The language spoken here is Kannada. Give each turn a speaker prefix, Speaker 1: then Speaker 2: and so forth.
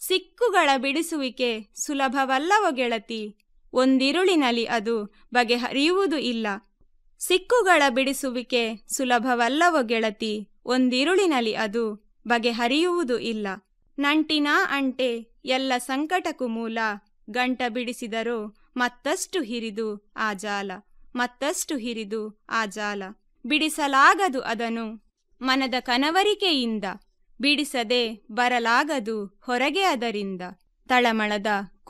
Speaker 1: ಸಿಕ್ಕುಗಳ ಬಿಡಿಸುವಿಕೆ ಸುಲಭವಲ್ಲವೋ ಗೆಳತಿ ಒಂದಿರುಳಿನಲ್ಲಿ ಅದು ಬಗೆಹರಿಯುವುದು ಇಲ್ಲ ಸಿಕ್ಕುಗಳ ಬಿಡಿಸುವಿಕೆ ಸುಲಭವಲ್ಲವೋ ಗೆಳತಿ ಒಂದಿರುಳಿನಲ್ಲಿ ಅದು ಬಗೆಹರಿಯುವುದು ಇಲ್ಲ ನಂಟಿನ ಅಂಟೆ ಎಲ್ಲ ಸಂಕಟಕ್ಕೂ ಮೂಲ ಗಂಟ ಬಿಡಿಸಿದರೂ ಮತ್ತಷ್ಟು ಹಿರಿದು ಆ ಜಾಲ ಮತ್ತಷ್ಟು ಹಿರಿದು ಆ ಜಾಲ ಬಿಡಿಸಲಾಗದು ಅದನು ಮನದ ಕನವರಿಕೆಯಿಂದ ಬಿಡಿಸದೆ ಬರಲಾಗದು ಹೊರಗೆ ಅದರಿಂದ ತಳಮಳದ